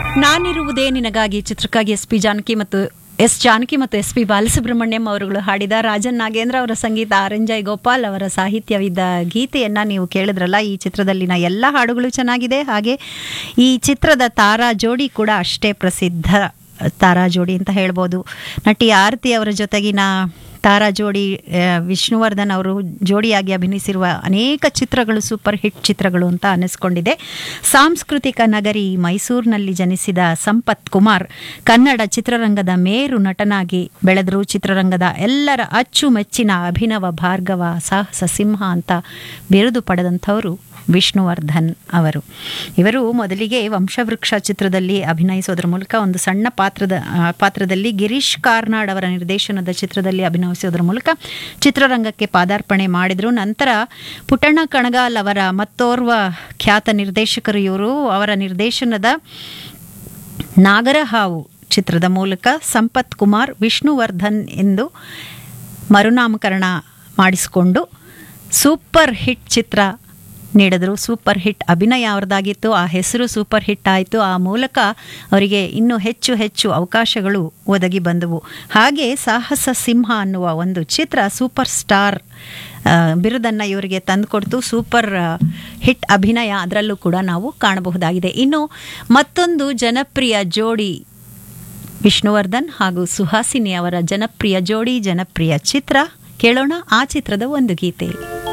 ನಾನಿರುವುದೇ ನಿನಗಾಗಿ ಚಿತ್ರಕ್ಕಾಗಿ S P Janaki ಮತ್ತು ಎಸ್ ಜಾನಕಿ ಮತ್ತು ಎಸ್ ಪಿ ಬಾಲಸುಬ್ರಹ್ಮಣ್ಯಂ ಅವರುಗಳು ಹಾಡಿದ ರಾಜನ್ ನಾಗೇಂದ್ರ ಅವರ ಸಂಗೀತ ಆರಂಜಯ್ ಗೋಪಾಲ್ ಅವರ ಸಾಹಿತ್ಯವಿದ್ದ ಗೀತೆಯನ್ನ ನೀವು ಕೇಳಿದ್ರಲ್ಲ ಈ ಚಿತ್ರದಲ್ಲಿನ ಎಲ್ಲ ಹಾಡುಗಳು ಚೆನ್ನಾಗಿದೆ ಹಾಗೆ ಈ ಚಿತ್ರದ ತಾರಾ ಜೋಡಿ ಕೂಡ ಅಷ್ಟೇ ಪ್ರಸಿದ್ಧ ತಾರಾ ಜೋಡಿ ಅಂತ ಹೇಳ್ಬೋದು ನಟಿ ಆರತಿ ಅವರ ಜೊತೆಗಿನ ತಾರಾ ಜೋಡಿ ಆ, ವಿಷ್ಣುವರ್ಧನ್ ಅವರು ಜೋಡಿಯಾಗಿ ಅಭಿನಯಿಸಿರುವ ಅನೇಕ ಚಿತ್ರಗಳು ಸೂಪರ್ ಹಿಟ್ ಚಿತ್ರಗಳು ಅಂತ ಅನಿಸ್ಕೊಂಡಿದೆ ಸಾಂಸ್ಕೃತಿಕ ನಗರಿ ಮೈಸೂರಿನಲ್ಲಿ ಜನಿಸಿದ ಸಂಪತ್ ಕುಮಾರ್ ಕನ್ನಡ ಚಿತ್ರರಂಗದ ಮೇರು ನಟನಾಗಿ ಬೆಳೆದರು ಚಿತ್ರರಂಗದ ಎಲ್ಲರ ಅಚ್ಚುಮೆಚ್ಚಿನ ಅಭಿನವ ಭಾರ್ಗವ ಸಾಹಸ ಸಿಂಹ ಅಂತ ಬಿರುದು ಪಡೆದಂಥವರು ವಿಷ್ಣುವರ್ಧನ್ ಅವರು ಇವರು ಮೊದಲಿಗೆ ವಂಶವೃಕ್ಷ ಚಿತ್ರದಲ್ಲಿ ಅಭಿನಯಿಸೋದ್ರ ಮೂಲಕ ಒಂದು ಸಣ್ಣ ಪಾತ್ರದ ಆ, ಪಾತ್ರದಲ್ಲಿ ಗಿರೀಶ್ ಕಾರ್ನಾಡ್ ಅವರ ನಿರ್ದೇಶನದ ಚಿತ್ರದಲ್ಲಿ ಅಭಿನಯಿಸೋದ್ರ ಮೂಲಕ ಚಿತ್ರರಂಗಕ್ಕೆ ಪಾದಾರ್ಪಣೆ ಮಾಡಿದರು ನಂತರ ಪುಟ್ಟಣ್ಣ ಕಣಗಾಲ್ ಅವರ ಮತ್ತೋರ್ವ ಖ್ಯಾತ ನಿರ್ದೇಶಕರು ಇವರು ಅವರ ನಿರ್ದೇಶನದ ನಾಗರಹಾವು ಚಿತ್ರದ ಮೂಲಕ ಸಂಪತ್ ಕುಮಾರ್ ವಿಷ್ಣುವರ್ಧನ್ ಎಂದು ಮರುನಾಮಕರಣ ಮಾಡಿಸಿಕೊಂಡು ಸೂಪರ್ ಹಿಟ್ ಚಿತ್ರ ನೀಡಿದ್ರು ಸೂಪರ್ ಹಿಟ್ ಅಭಿನಯ ಅವ್ರದ್ದಾಗಿತ್ತು ಆ ಹೆಸರು ಸೂಪರ್ ಹಿಟ್ ಆಯಿತು ಆ ಮೂಲಕ ಅವರಿಗೆ ಇನ್ನೂ ಹೆಚ್ಚು ಹೆಚ್ಚು ಅವಕಾಶಗಳು ಒದಗಿ ಬಂದವು ಹಾಗೆ ಸಾಹಸ ಸಿಂಹ ಅನ್ನುವ ಒಂದು ಚಿತ್ರ ಸೂಪರ್ ಸ್ಟಾರ್ ಆ, ಬಿರುದನ್ನು ಇವರಿಗೆ ತಂದುಕೊಡ್ತು ಸೂಪರ್ ಆ, ಹಿಟ್ ಅಭಿನಯ ಅದರಲ್ಲೂ ಕೂಡ ನಾವು ಕಾಣಬಹುದಾಗಿದೆ ಇನ್ನು ಮತ್ತೊಂದು ಜನಪ್ರಿಯ ಜೋಡಿ ವಿಷ್ಣುವರ್ಧನ್ ಹಾಗೂ ಸುಹಾಸಿನಿ ಅವರ ಜನಪ್ರಿಯ ಜೋಡಿ ಜನಪ್ರಿಯ ಚಿತ್ರ ಕೇಳೋಣ ಆ ಚಿತ್ರದ ಒಂದು ಗೀತೆ